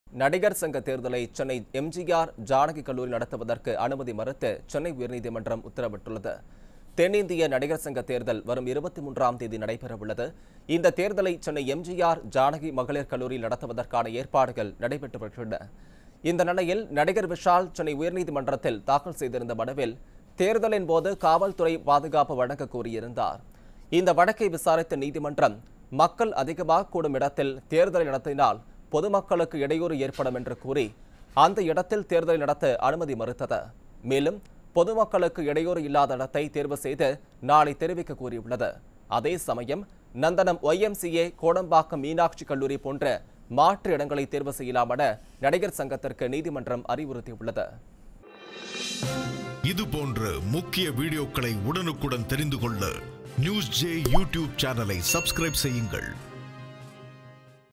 நடிகர் சங்க தேர்தலை சென்னை எம்ஜிஆர் ஜானகி கல்லூரி நடத்துவதற்கு அனுமதி மறுத்து சென்னை உயர்நீதிமன்றம் உத்தரவிட்டுள்ளது தென்னிந்திய நடிகர் சங்க தேர்தல் வரும் இருபத்தி மூன்றாம் தேதி நடைபெறவுள்ளது இந்த தேர்தலை சென்னை எம்ஜிஆர் ஜானகி மகளிர் கல்லூரியில் நடத்துவதற்கான ஏற்பாடுகள் நடைபெற்று வருகின்றன இந்த நிலையில் நடிகர் விஷால் சென்னை உயர்நீதிமன்றத்தில் தாக்கல் செய்திருந்த மனுவில் தேர்தலின் போது காவல்துறை பாதுகாப்பு வழங்க கோரியிருந்தார் இந்த வழக்கை விசாரித்த நீதிமன்றம் மக்கள் அதிகமாக கூடும் இடத்தில் தேர்தலை நடத்தினால் பொதுமக்களுக்கு இடையூறு ஏற்படும் என்று கூறி அந்த இடத்தில் தேர்தலை நடத்த அனுமதி மறுத்தது மேலும் பொதுமக்களுக்கு இடையூறு இல்லாத இடத்தை தேர்வு செய்து நாளை தெரிவிக்க கூறியுள்ளது அதே சமயம் நந்தனம் ஒய்எம்சிஏ கோடம்பாக்கம் மீனாட்சி கல்லூரி போன்ற மாற்று இடங்களை தேர்வு செய்யலாம் என நடிகர் சங்கத்திற்கு நீதிமன்றம் அறிவுறுத்தியுள்ளது இது போன்ற முக்கிய வீடியோக்களை உடனுக்குடன் தெரிந்து கொள்ள நியூஸ் ஜே யூடியூப் சேனலை சப்ஸ்கிரைப் செய்யுங்கள்